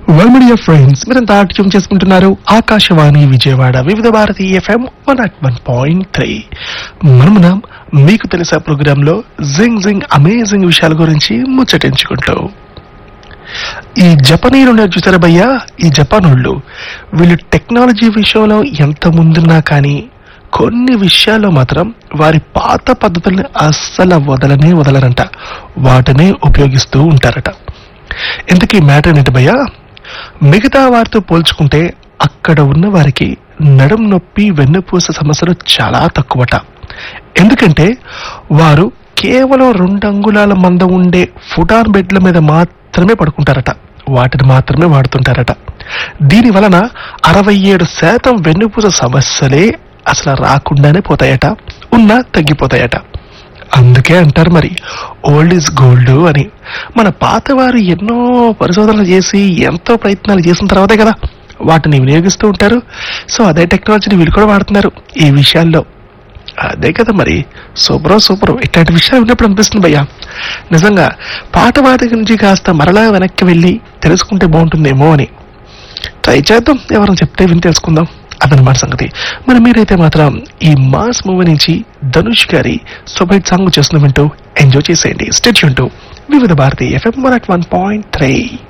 well media friends మీరంతా tune చేసుకుంటున్నారు Akashvani Vijayawada Vividh Bharati FM one at one point three మనమున మీకు తెలిసే ప్రోగ్రామ్ లో జింగ్ జింగ్ అమేజింగ్ విషయాల గురించి ముచ్చటించుకుంటూ ఈ జపనీయులు ఉన్నారు చూసారా భయ్యా ఈ జపానోళ్ళు వీళ్ళు టెక్నాలజీ విషయంలో ఎంత ముందున్నా కానీ కొన్ని విషయాల్లో మాత్రం వారి పాత పద్ధతుల్ని అస్సలు వదలనే వదలరంట వాటినే ఉపయోగిస్తూ ఉంటారట ఇంతకీ మ్యాటర్ ఏంటి భయ్యా మిగతా వారితో పోల్చుకుంటే అక్కడ ఉన్న వారికి నడుం నొప్పి వెన్నుపూస సమస్యలు చాలా తక్కువట ఎందుకంటే వారు కేవలం రెండు అంగుళాల మంద ఉండే ఫుటాన్ బెడ్ల మీద మాత్రమే పడుకుంటారట వాటిని మాత్రమే వాడుతుంటారట దీని వలన అరవై ఏడు శాతం వెన్నుపూస సమస్యలే అసలు రాకుండానే పోతాయట ఉన్నా తగ్గిపోతాయట అందుకే అంటారు మరి ఓల్డ్ ఇస్ గోల్డ్ అని మన పాతవారు ఎన్నో పరిశోధనలు చేసి ఎంతో ప్రయత్నాలు చేసిన తర్వాతే కదా వాటిని వినియోగిస్తూ ఉంటారు సో అదే టెక్నాలజీని వీళ్ళు కూడా వాడుతున్నారు ఈ విషయాల్లో అదే కదా మరి సూపరో సూపరు ఇట్లాంటి విషయాలు విన్నప్పుడు అనిపిస్తుంది భయ్యా నిజంగా పాత వాటి గురించి కాస్త మరలా వెనక్కి వెళ్ళి తెలుసుకుంటే బాగుంటుందేమో అని ట్రై చేద్దాం ఎవరైనా చెప్తే విని తెలుసుకుందాం అదనమాట సంగతి మరి మీరైతే మాత్రం ఈ మాస్ మూవీ నుంచి ధనుష్ గారి సొబైట్ సాంగ్ చేస్తున్న వింటూ ఎంజాయ్ చేసేయండి state Vividh Bharati FM one at one point three